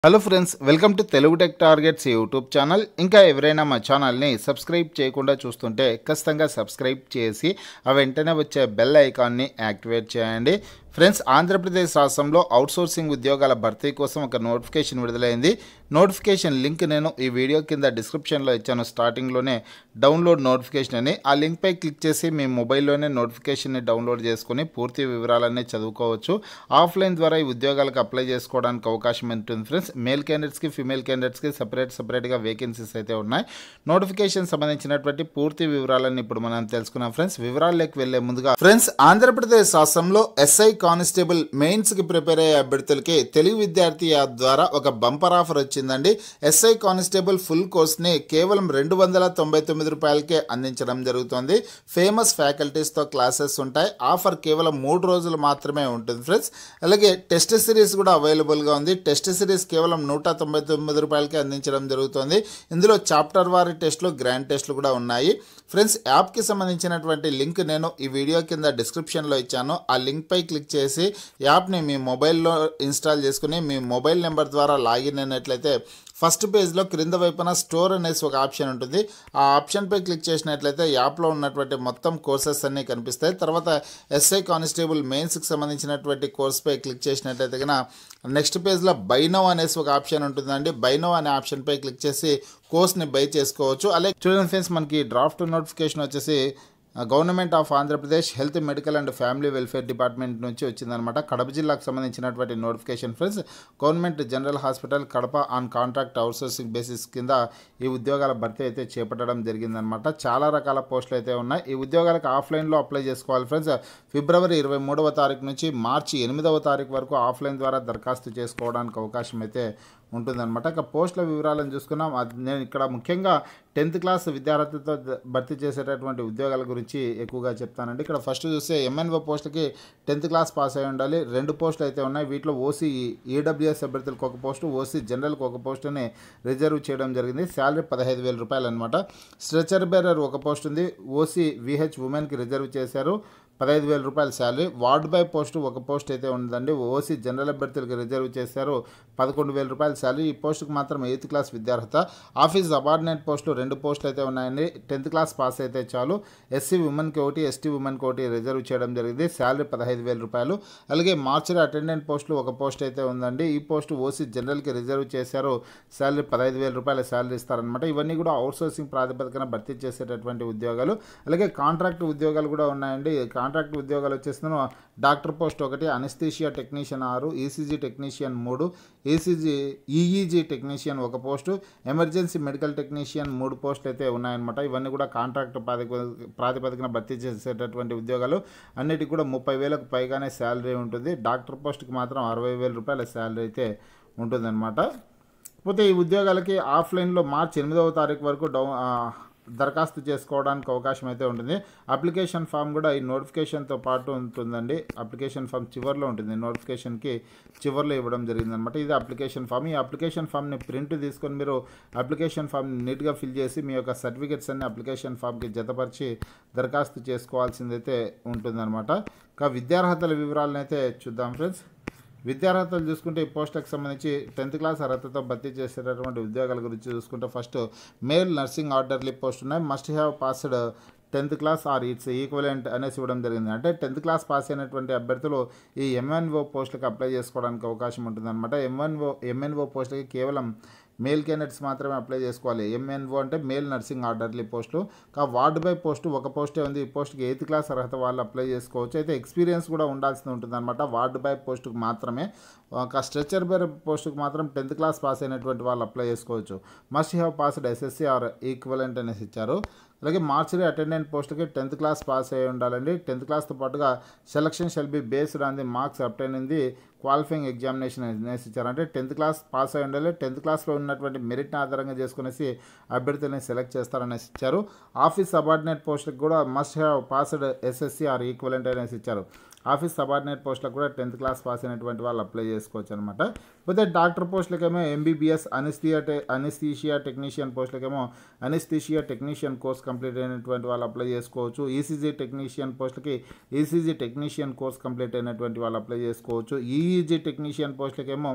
hello friends welcome to Telugu tech targets YouTube channel ఇంకా ఎవరైనా మా ఛానల్ని సబ్స్క్రైబ్ చేయకుండా చూస్తుంటే ఖచ్చితంగా సబ్స్క్రైబ్ చేసి ఆ వెంటనే వచ్చే బెల్ ఐకాన్ని యాక్టివేట్ చేయండి ఫ్రెండ్స్ ఆంధ్రప్రదేశ్ రాష్ట్రంలో అవుట్సోర్సింగ్ ఉద్యోగాల భర్తీ కోసం ఒక నోటిఫికేషన్ విడుదలైంది నోటిఫికేషన్ లింక్ నేను ఈ వీడియో కింద డిస్క్రిప్షన్లో ఇచ్చాను స్టార్టింగ్లోనే డౌన్లోడ్ నోటిఫికేషన్ అని ఆ లింక్పై క్లిక్ చేసి మీ మొబైల్లోనే నోటిఫికేషన్ని డౌన్లోడ్ చేసుకుని పూర్తి వివరాలన్నీ చదువుకోవచ్చు ఆఫ్లైన్ ద్వారా ఈ ఉద్యోగాలకు అప్లై చేసుకోవడానికి అవకాశం ఉంటుంది ఫ్రెండ్స్ మేల్ క్యాండిడేట్స్కి ఫీమేల్ క్యాండిడేట్స్కి సపరేట్ సపరేట్గా వేకెన్సీస్ అయితే ఉన్నాయి నోటిఫికేషన్ సంబంధించినటువంటి పూర్తి వివరాలన్నీ ఇప్పుడు మనం తెలుసుకున్నాం ఫ్రెండ్స్ వివరాల్లోకి వెళ్లే ముందుగా ఫ్రెండ్స్ ఆంధ్రప్రదేశ్ రాష్ట్రంలో ఎస్ఐ కానిస్టేబుల్ మెయిన్స్ కి ప్రిపేర్ అయ్యే అభ్యర్థులకి తెలుగు విద్యార్థి యాప్ ద్వారా ఒక బంపర్ ఆఫర్ వచ్చిందండి ఎస్ఐ కానిస్టేబుల్ ఫుల్ కోర్స్ ని కేవలం రెండు వందల తొంభై తొమ్మిది రూపాయలకే అందించడం జరుగుతుంది ఫేమస్ ఫ్యాకల్టీస్ తో క్లాసెస్ ఉంటాయి ఆఫర్ కేవలం మూడు రోజులు మాత్రమే ఉంటుంది ఫ్రెండ్స్ అలాగే టెస్ట్ సిరీస్ కూడా అవైలబుల్ గా ఉంది టెస్ట్ సిరీస్ కేవలం నూట తొంభై తొమ్మిది రూపాయలకి అందించడం జరుగుతుంది ఇందులో చాప్టర్ వారి టెస్ట్లు గ్రాండ్ టెస్ట్లు కూడా ఉన్నాయి ఫ్రెండ్స్ యాప్కి సంబంధించినటువంటి లింక్ నేను ఈ వీడియో కింద డిస్క్రిప్షన్లో ఇచ్చాను ఆ లింక్ పై క్లిక్ చేసి యాప్ని మీ మొబైల్లో ఇన్స్టాల్ చేసుకుని మీ మొబైల్ నెంబర్ ద్వారా లాగిన్ అయినట్లయితే ఫస్ట్ పేజ్లో క్రింద వైపున స్టోర్ అనేసి ఒక ఆప్షన్ ఉంటుంది ఆ ఆప్షన్పై క్లిక్ చేసినట్లయితే యాప్లో ఉన్నటువంటి మొత్తం కోర్సెస్ అన్నీ కనిపిస్తాయి తర్వాత ఎస్ఐ కానిస్టేబుల్ మెయిన్స్కి సంబంధించినటువంటి కోర్స్పై క్లిక్ చేసినట్లయితే కనుక నెక్స్ట్ పేజ్లో బైనో అనేసి ఒక ఆప్షన్ ఉంటుందండి బైనో అనే ఆప్షన్పై క్లిక్ చేసి కోర్స్ని బై చేసుకోవచ్చు అలాగే చూడండి ఫ్రెండ్స్ మనకి డ్రాఫ్ట్ నోటిఫికేషన్ వచ్చేసి government of Andhra Pradesh health medical and family welfare department నుంచి వచ్చిందనమాట కడప జిల్లాకు సంబంధించినటువంటి notification friends government general hospital Kadapa on contract outsourcing basis కింద ఈ ఉద్యోగాల భర్తీ అయితే చేపట్టడం జరిగిందనమాట చాలా రకాల పోస్టులు అయితే ఉన్నాయి ఈ ఉద్యోగాలకు ఆఫ్లైన్లో అప్లై చేసుకోవాలి ఫ్రెండ్స్ ఫిబ్రవరి ఇరవై మూడవ తారీఖు నుంచి మార్చి ఎనిమిదవ తారీఖు వరకు ఆఫ్లైన్ ద్వారా దరఖాస్తు చేసుకోవడానికి అవకాశం అయితే ఉంటుందన్నమాట ఇక పోస్టుల వివరాలను చూసుకున్నాం అది నేను ఇక్కడ ముఖ్యంగా టెన్త్ క్లాస్ విద్యార్థులతో భర్తీ చేసేటటువంటి ఉద్యోగాల గురించి ఎక్కువగా చెప్తానండి ఇక్కడ ఫస్ట్ చూస్తే ఎంఎన్ఓ పోస్టులకి టెన్త్ క్లాస్ పాస్ అయి ఉండాలి రెండు పోస్టులు అయితే ఉన్నాయి వీటిలో ఓసీ ఈడబ్ల్యూఎస్ అభ్యర్థులకు ఒక పోస్టు ఓసీ జనరల్కి ఒక పోస్టుని రిజర్వ్ చేయడం జరిగింది శాలరీ పదహైదు వేల రూపాయలు అనమాట స్ట్రెచర్ బేరర్ ఒక పోస్ట్ ఉంది ఓసీ విహెచ్ ఉమెన్కి రిజర్వ్ చేశారు పదహైదు వేల రూపాయల శాలరీ వార్డ్ బై పోస్ట్ ఒక పోస్ట్ అయితే ఉందండి ఓసీ జనరల్ అభ్యర్థులకు రిజర్వ్ చేశారు పదకొండు వేల రూపాయల శాలరీ ఈ పోస్టుకు మాత్రం ఎయిత్ క్లాస్ విద్యార్హత ఆఫీస్ సబార్డినేట్ పోస్టులు రెండు పోస్టులు అయితే ఉన్నాయండి టెన్త్ క్లాస్ పాస్ అయితే చాలు ఎస్సీ ఉమెన్కి ఒకటి ఎస్టీ ఉమెన్కి ఒకటి రిజర్వ్ చేయడం జరిగింది శాలరీ పదహైదు వేల రూపాయలు అలాగే మార్చరీ అటెండెంట్ పోస్టులు ఒక పోస్ట్ అయితే ఉందండి ఈ పోస్టు ఓసీ జనరల్కి రిజర్వ్ చేశారు శాలరీ పదహైదు వేల రూపాయల శాలరీ ఇస్తారనమాట ఇవన్నీ కూడా అవుట్సోర్సింగ్ ప్రాతిపదికన భర్తీ చేసేటటువంటి ఉద్యోగాలు అలాగే కాంట్రాక్ట్ ఉద్యోగాలు కూడా ఉన్నాయండి కాంట్రాక్ట్ ఉద్యోగాలు వచ్చేస్తున్నాను డాక్టర్ పోస్ట్ ఒకటి అనస్థీషియా టెక్నీషియన్ ఆరు ఈసీజీ టెక్నీషియన్ మూడు ఈసీజీ ఈఈజీ టెక్నీషియన్ ఒక పోస్టు ఎమర్జెన్సీ మెడికల్ టెక్నీషియన్ మూడు పోస్టులు అయితే ఉన్నాయన్నమాట ఇవన్నీ కూడా కాంట్రాక్ట్ ప్రాతిప ప్రాతిపదికన భర్తీ చేసేటటువంటి ఉద్యోగాలు అన్నిటికి కూడా ముప్పై వేలకు పైగానే శాలరీ ఉంటుంది డాక్టర్ పోస్ట్కి మాత్రం అరవై వేల రూపాయల శాలరీ అయితే ఉంటుందన్నమాట పోతే ఈ ఉద్యోగాలకి ఆఫ్లైన్లో మార్చి ఎనిమిదవ తారీఖు వరకు డౌ దరఖాస్తు చేసుకోవడానికి అవకాశం అయితే ఉంటుంది అప్లికేషన్ ఫామ్ కూడా ఈ నోటిఫికేషన్తో పాటు ఉంటుందండి అప్లికేషన్ ఫామ్ చివరిలో ఉంటుంది నోటిఫికేషన్కి చివరిలో ఇవ్వడం జరిగిందనమాట ఇది అప్లికేషన్ ఫామ్ ఈ అప్లికేషన్ ఫామ్ని ప్రింట్ తీసుకొని మీరు అప్లికేషన్ ఫామ్ నీట్గా ఫిల్ చేసి మీ యొక్క సర్టిఫికెట్స్ అన్ని అప్లికేషన్ ఫామ్కి జతపరిచి దరఖాస్తు చేసుకోవాల్సిందైతే ఉంటుందన్నమాట ఇంకా విద్యార్హతల వివరాలను అయితే చూద్దాం ఫ్రెండ్స్ విద్యార్హతలు చూసుకుంటే ఈ పోస్టులకు సంబంధించి టెన్త్ క్లాస్ అర్హతతో భర్తీ చేసేటటువంటి ఉద్యోగాల గురించి చూసుకుంటే first male nursing orderly post ఉన్నాయి must have passed tenth class or its equivalent అనేసి ఇవ్వడం జరిగింది అంటే టెన్త్ క్లాస్ పాస్ అయినటువంటి అభ్యర్థులు ఈ ఎంఎన్ఓ పోస్టులకు అప్లై చేసుకోవడానికి అవకాశం ఉంటుందన్నమాట ఎంఎన్ఓ ఎంఎన్ఓ పోస్టులకి కేవలం మేల్ క్యాండిడేట్స్ మాత్రమే అప్లై చేసుకోవాలి ఎంఎన్ఓ అంటే మేల్ నర్సింగ్ ఆర్డర్లీ పోస్టులు కా వార్డ్ బై పోస్టు ఒక పోస్టే ఉంది ఈ పోస్ట్కి ఎయిత్ క్లాస్ అర్హత వాళ్ళు అప్లై చేసుకోవచ్చు అయితే ఎక్స్పీరియన్స్ కూడా ఉండాల్సి ఉంటుంది అనమాట వార్డ్ బై పోస్టుకు మాత్రమే ఒక స్ట్రెచర్ బేర్ పోస్టుకు మాత్రం టెన్త్ క్లాస్ పాస్ అయినటువంటి వాళ్ళు అప్లై చేసుకోవచ్చు must have passed SSC or equivalent అనేసి ఇచ్చారు అలాగే మార్చరీ అటెండెంట్ పోస్ట్కి టెన్త్ క్లాస్ పాస్ అయి ఉండాలండి టెన్త్ క్లాస్తో పాటుగా selection shall be based on the marks obtained in the qualifying examination అనేసి ఇచ్చారు అంటే టెన్త్ క్లాస్ పాస్ అయి ఉండాలి టెన్త్ క్లాస్లో ఉన్నటువంటి మెరిట్ని ఆధారంగా చేసుకునేసి అభ్యర్థులని సెలెక్ట్ చేస్తారనేసి ఇచ్చారు ఆఫీస్ సబార్డినేట్ పోస్ట్కి కూడా must have passed SSC or equivalent అనేసి ఇచ్చారు ఆఫీస్ సబార్డినేట్ పోస్టులకు కూడా టెన్త్ క్లాస్ పాస్ అయినటువంటి వాళ్ళు అప్లై చేసుకోవచ్చు అనమాట పోతే డాక్టర్ పోస్టులకేమో ఎంబీబీఎస్ అనిస్థియా టె అనిస్థీషియా టెక్నీషియన్ పోస్టులకేమో అనిస్థీషియా టెక్నీషియన్ కోర్స్ కంప్లీట్ అయినటువంటి వాళ్ళు అప్లై చేసుకోవచ్చు ఈసీజీ టెక్నీషియన్ పోస్టులకి ఈసీజీ టెక్నీషియన్ కోర్స్ కంప్లీట్ అయినటువంటి వాళ్ళు అప్లై చేసుకోవచ్చు ఈఈజీ టెక్నీషియన్ పోస్టులకేమో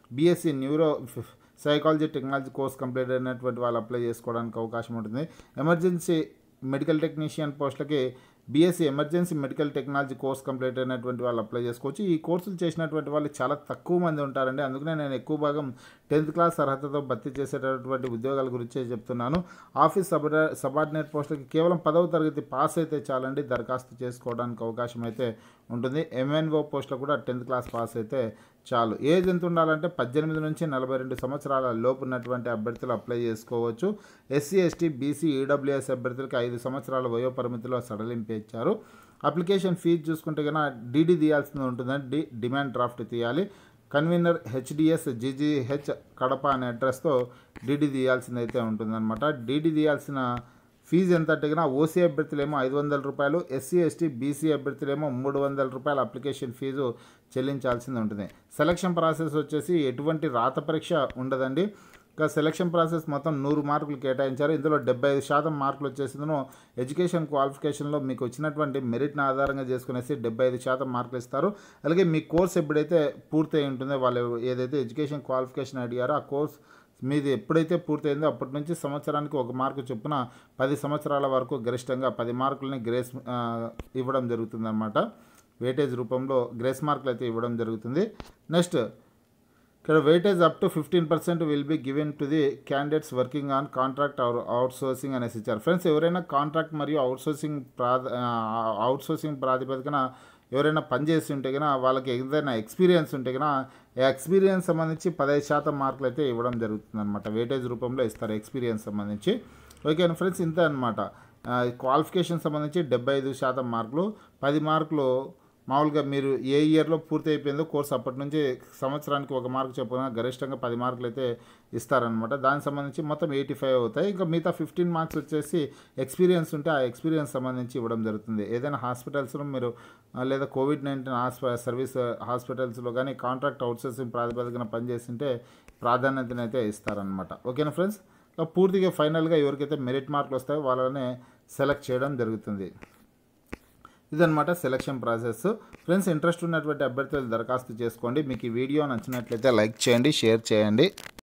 BSc neuro psychology technology course complete అయినటువంటి వాళ్ళు అప్లై చేసుకోవడానికి అవకాశం ఉంటుంది ఎమర్జెన్సీ మెడికల్ టెక్నీషియన్ పోస్టులకి BSc emergency medical technology course complete అయినటువంటి వాళ్ళు అప్లై చేసుకోవచ్చు ఈ కోర్సులు చేసినటువంటి వాళ్ళు చాలా తక్కువ మంది ఉంటారండి అందుకనే నేను ఎక్కువ భాగం టెన్త్ క్లాస్ అర్హతతో భర్తీ చేసేటటువంటి ఉద్యోగాల గురించే చెప్తున్నాను ఆఫీస్ సబా సబార్డినేట్ పోస్టులకి కేవలం పదవ తరగతి పాస్ అయితే చాలండి దరఖాస్తు చేసుకోవడానికి అవకాశం అయితే ఉంటుంది ఎంఎన్ఓ పోస్టులు కూడా టెన్త్ క్లాస్ పాస్ అయితే చాలు ఏజ్ ఎంత ఉండాలంటే పద్దెనిమిది నుంచి నలభై రెండు సంవత్సరాల లోపు ఉన్నటువంటి అభ్యర్థులు అప్లై చేసుకోవచ్చు ఎస్సీ ఎస్టీ బీసీ ఈడబ్ల్యూఎస్ అభ్యర్థులకు ఐదు సంవత్సరాల వయో పరిమితిలో సడలింపు ఇచ్చారు అప్లికేషన్ ఫీజు చూసుకుంటే కన్నా డీడీ తీయాల్సింది ఉంటుందని డి డిమాండ్ డ్రాఫ్ట్ తీయాలి కన్వీనర్ హెచ్డిఎస్ జీజీహెచ్ కడప అనే అడ్రస్తో డీడీ తీయాల్సింది అయితే ఉంటుందన్నమాట డీడీ తీయాల్సిన ఫీజు ఎంత అంటే కన్నా ఓసీ అభ్యర్థులేమో ఐదు వందల రూపాయలు ఎస్సీ ఎస్టీ బీసీ అభ్యర్థులేమో మూడు వందల రూపాయల అప్లికేషన్ ఫీజు చెల్లించాల్సింది ఉంటుంది సెలక్షన్ ప్రాసెస్ వచ్చేసి ఎటువంటి రాత పరీక్ష ఉండదండి ఇంకా సెలక్షన్ ప్రాసెస్ మొత్తం నూరు మార్కులు కేటాయించారు ఇందులో డెబ్బై ఐదు శాతం మార్కులు వచ్చేసిందను ఎడ్యుకేషన్ క్వాలిఫికేషన్లో మీకు వచ్చినటువంటి మెరిట్ని ఆధారంగా చేసుకునేసి డెబ్బై ఐదు శాతం మార్కులు ఇస్తారు అలాగే మీ కోర్స్ ఎప్పుడైతే పూర్తయి ఉంటుందో వాళ్ళు ఏదైతే ఎడ్యుకేషన్ క్వాలిఫికేషన్ అడిగారో ఆ కోర్స్ మీది ఎప్పుడైతే పూర్తయిందో అప్పటి నుంచి సంవత్సరానికి ఒక మార్కు చొప్పున పది సంవత్సరాల వరకు గరిష్టంగా పది మార్కులని గ్రేస్ ఆ, ఇవ్వడం జరుగుతుందన్నమాట వెయిటేజ్ రూపంలో గ్రేస్ మార్కులు అయితే ఇవ్వడం జరుగుతుంది నెక్స్ట్ ఇక్కడ weightage up to fifteen percent will be given to the candidates working on contract or outsourcing అనేసి ఇచ్చారు ఫ్రెండ్స్ ఎవరైనా కాంట్రాక్ట్ మరియు అవుట్ సోర్సింగ్ ప్రాధ అవుట్ సోర్సింగ్ ప్రాతిపదికన ఎవరైనా పనిచేసి ఉంటే కనుక వాళ్ళకి ఏదైనా ఎక్స్పీరియన్స్ ఉంటే కనుక ఎక్స్పీరియన్స్ సంబంధించి పదహైదు శాతం మార్కులు అయితే ఇవ్వడం జరుగుతుంది అనమాట వెయిటేజ్ రూపంలో ఇస్తారు ఎక్స్పీరియన్స్ సంబంధించి ఓకే ఫ్రెండ్స్ ఇంతే అనమాట క్వాలిఫికేషన్ సంబంధించి డెబ్బై ఐదు శాతం మార్కులు పది మార్కులు మామూలుగా మీరు ఏ ఇయర్లో పూర్తి అయిపోయిందో కోర్స్ అప్పటి నుంచి సంవత్సరానికి ఒక మార్క్ చొప్పున గరిష్టంగా పది మార్కులు అయితే ఇస్తారనమాట దానికి సంబంధించి మొత్తం ఎయిటీ ఫైవ్ అవుతాయి ఇంకా మిగతా ఫిఫ్టీన్ మార్క్స్ వచ్చేసి ఎక్స్పీరియన్స్ ఉంటే ఆ ఎక్స్పీరియన్స్ సంబంధించి ఇవ్వడం జరుగుతుంది ఏదైనా హాస్పిటల్స్లో మీరు ఆ, లేదా కోవిడ్ నైన్టీన్ హాస్ప సర్వీస్ హాస్పిటల్స్లో కానీ కాంట్రాక్ట్ అవుట్సోర్సింగ్ ప్రాతిపదికన పనిచేస్తుంటే ప్రాధాన్యతనైతే ఇస్తారనమాట ఓకేనా ఫ్రెండ్స్ ఇంకా పూర్తిగా ఫైనల్గా ఎవరికైతే మెరిట్ మార్కులు వస్తాయో వాళ్ళనే సెలెక్ట్ చేయడం జరుగుతుంది ఇదనమాట సెలక్షన్ ప్రాసెస్ ఫ్రెండ్స్ ఇంట్రెస్ట్ ఉన్నటువంటి అభ్యర్థులు దరఖాస్తు చేసుకోండి మీకు ఈ వీడియో నచ్చినట్లయితే లైక్ చేయండి షేర్ చేయండి